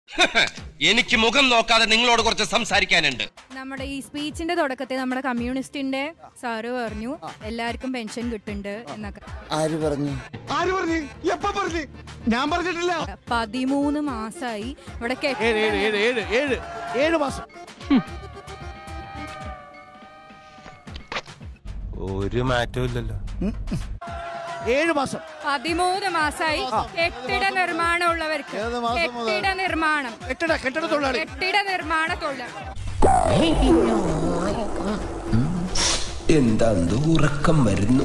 എനിക്ക് മുഖം നോക്കാതെ നിങ്ങളോട് കുറച്ച് സംസാരിക്കാനുണ്ട് നമ്മുടെ ഈ സ്പീച്ചിന്റെ തുടക്കത്തിൽ നമ്മുടെ കമ്മ്യൂണിസ്റ്റിന്റെ സാറ് പറഞ്ഞു എല്ലാവർക്കും പെൻഷൻ കിട്ടുന്നുണ്ട് എന്നൊക്കെ ആര് പറഞ്ഞു ആര് പറഞ്ഞു എപ്പ പറഞ്ഞു ഞാൻ പറഞ്ഞിട്ടില്ല പതിമൂന്ന് മാസായി ഇവിടെ കെട്ടി- ഏഴ് ഏഴ് ഏഴ് ഏഴ് ഏഴ് ഏഴ് മാസം ഒരു മാറ്റവും ഇല്ലല്ലോ ഏഴ് മാസം പതിമൂന്ന് മാസായി കെട്ടിട നിർമ്മാണം ഉള്ളവർക്ക് ഏത് മാസം മുതൽ? കെട്ടിട നിർമ്മാണം കെട്ടിട കെട്ടിട തൊഴിലാളി കെട്ടിട നിർമ്മാണ തൊഴിലാളി എന്താ ഉറക്കം വരുന്നു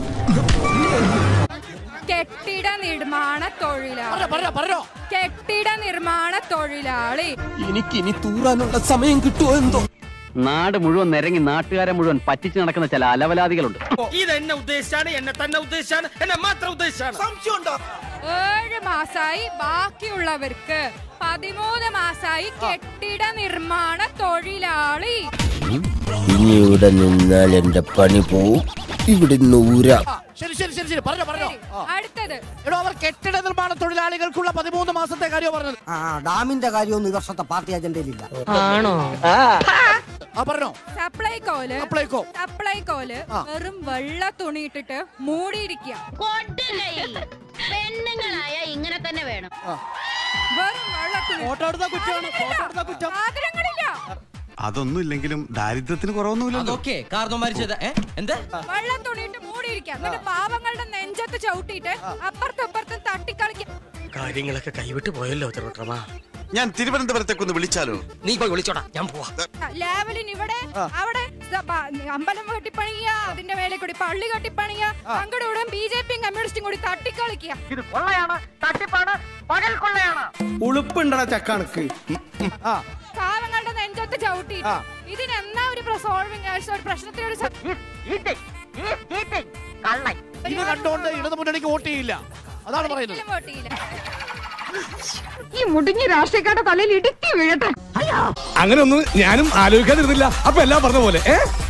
കെട്ടിട നിർമ്മാണ തൊഴിലാളി പറഞ്ഞോ പറഞ്ഞോ കെട്ടിട നിർമ്മാണ തൊഴിലാളി എനിക്കിനി തൂറാനുള്ള സമയം കിട്ടുമോ എന്തോ നാട് മുഴുവൻ നിരങ്ങി നാട്ടുകാരെ മുഴുവൻ പറ്റിച്ചു നടക്കുന്ന ചില അലവലാദികളുണ്ട് ഇത് എന്നെ ഉദ്ദേശിച്ചാണ് എന്നെ തന്നെ ഉദ്ദേശിച്ചാണ് എന്നെ മാത്രം ഉദ്ദേശിച്ചാണ് ഏഴ് മാസായി ബാക്കിയുള്ളവർക്ക് പതിമൂന്ന് മാസായി കെട്ടിട നിർമ്മാണ തൊഴിലാളി ഇനി ഇവിടെ നിന്നാൽ എന്റെ പണി പോവും ഇവിടെ ഊരാ ആ, ശരി ശരി ശരി ശരി പറഞ്ഞോ പറഞ്ഞോ ആ. അടുത്തത് എടോ അവർ കെട്ടിട നിർമ്മാണ തൊഴിലാളികൾക്കുള്ള പതിമൂന്ന് മാസത്തെ കാര്യം പറഞ്ഞത് ആ ഡാമിന്റെ കാര്യമൊന്നും ഈ വർഷത്തെ പാർട്ടി അജണ്ടയിലില്ല ആ പറഞ്ഞോ സപ്ലൈകോല് അപ്ലൈക്കോ സപ്ലൈകോല് ആ. വെറും വെള്ള തുണിയിട്ടിട്ട് മൂടിയിരിക്കുക കൊടുങ്കൈ പെണ്ണുങ്ങളായ ഇങ്ങനെ തന്നെ വേണം വെറും വെള്ള തുണി ഫോട്ടോ എടുത്ത കുറ്റമാണ് ഫോട്ടോ എടുത്ത കുറ്റം സാധനങ്ങളില്ല അതൊന്നും ഇല്ലെങ്കിലും ദാരിദ്ര്യത്തിന് കുറവൊന്നുമില്ലല്ലോ അതൊക്കെ കാർന്നോമാര് ചെയ്ത എന്താ വെള്ള തുണിയിട്ട് മൂടിയിരിക്കുക എന്നിട്ട് പാവങ്ങളുടെ നെഞ്ചത്ത് ചവിട്ടിയിട്ട് അപ്പുറത്തും ഇപ്പുറത്തും തട്ടിക്കളിക്കുക കാര്യങ്ങളൊക്കെ കൈവിട്ട് പോയല്ലോ തിരുവട്ടമാ ഞാൻ തിരുവനന്തപുരത്തേക്കൊന്ന് വിളിച്ചാലോ നീ പോയി വിളിച്ചോടാ ഞാൻ പോവാ ലാവലിൻ ഇവിടെ അവിടെ സ- ബ- അമ്പലം കെട്ടിപ്പണിയ അതിന്റെ മേലെ കൂടി പള്ളി കെട്ടിപ്പണിയ അങ്ങോട്ടും ഇവിടെ ബി ജെ പിയും കമ്മ്യൂണിസ്റ്റും കൂടി തട്ടിക്കളിക്കുക ഉളുപ്പുണ്ടടാ ചക്കണക്ക് ആ പാവങ്ങളുടെ നെഞ്ചത്ത് ചവിട്ടിയിട്ട് ഇതിനെന്നാ ഒരു സോൾവിങ് ഒരു പ്രശ്നത്തിന് ഒരു സ- ഇത് കണ്ടുകൊണ്ട് ഇടതു മുന്നണിക്ക് വോട്ട് ചെയ്യില്ല അതാണ് പറയുന്നത് ഒരിക്കലും വോട്ട് ചെയ്യില്ല. ഈ മുടിഞ്ഞ രാഷ്ട്രീയക്കാരുടെ തലയിൽ ഇടുക്കി വീഴട്ടെ അങ്ങനെ ഒന്നും ഞാനും ആലോചിക്കാതിരുന്നില്ല അപ്പൊ എല്ലാം പറഞ്ഞ പോലെ ഏ